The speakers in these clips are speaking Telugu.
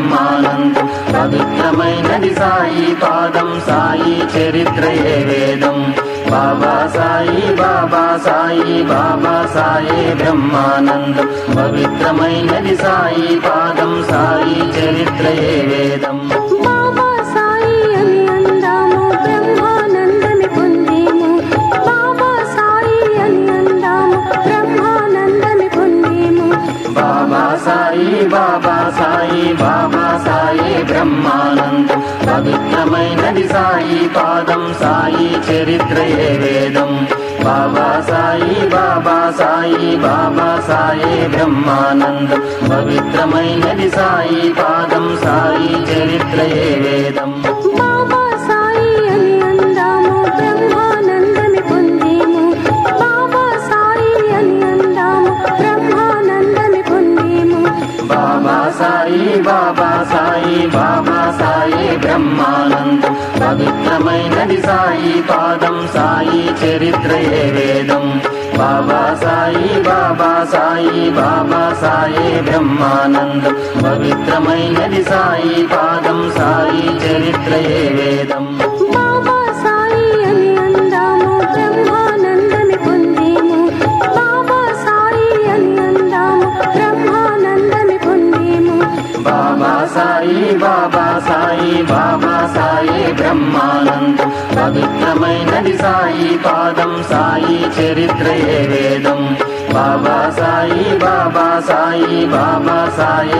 బ్రహ్మానందం పవిత్రమైనది సాయి పాదం సాయి చరిత్రయే వేదం బాబా సాయి బాబా సాయి బాబా సాయి బ్రహ్మానందం పవిత్రమైనది సాయి పాదం సాయి చరిత్రయే వేదం బాబా సాయి అని అందాము బ్రహ్మానందమి పొందేము బాబా సాయి అని అందాము బ్రహ్మానందమి పొందేము బాబా సాయి బాబా సాయి బాబా సాయి బ్రహ్మానందం పవిత్రమైనది సాయి పాదం సాయి చరిత్రయే వేదం బాబా సాయి బాబా సాయి బాబా సాయి బ్రహ్మానందం పవిత్రమైనది సాయి పాదం సాయి చరిత్రయే వేదం బాబా సాయి అని అందాము బ్రహ్మానందమి పొందేము బాబా సాయి అని అందాము బ్రహ్మానందమి పొందేము బాబా సాయి బాబా సాయి బాబా సాయి బ్రహ్మానందం పవిత్రమైనది సాయి పాదం సాయి చరిత్రయే వేదం బాబా సాయి బాబా సాయి బాబా సాయి బ్రహ్మానందం పవిత్రమైనది సాయి పాదం సాయి చరిత్రయే వేదం బాబా సాయి అని అందాము బ్రహ్మానందమి పొందేము బాబా సాయి అని అందాము బ్రహ్మానందమి పొందేము బాబా సాయి బాబా సాయి బాబా సాయి బ్రహ్మానందం పవిత్రమైనది సాయి పాదం సాయి చరిత్రయే వేదం బాబా సాయి బాబా సాయి బాబా సాయి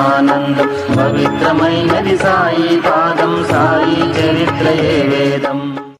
బ్రహ్మానందం పవిత్రమైనది సాయి పాదం సాయి చరిత్రయే వేదం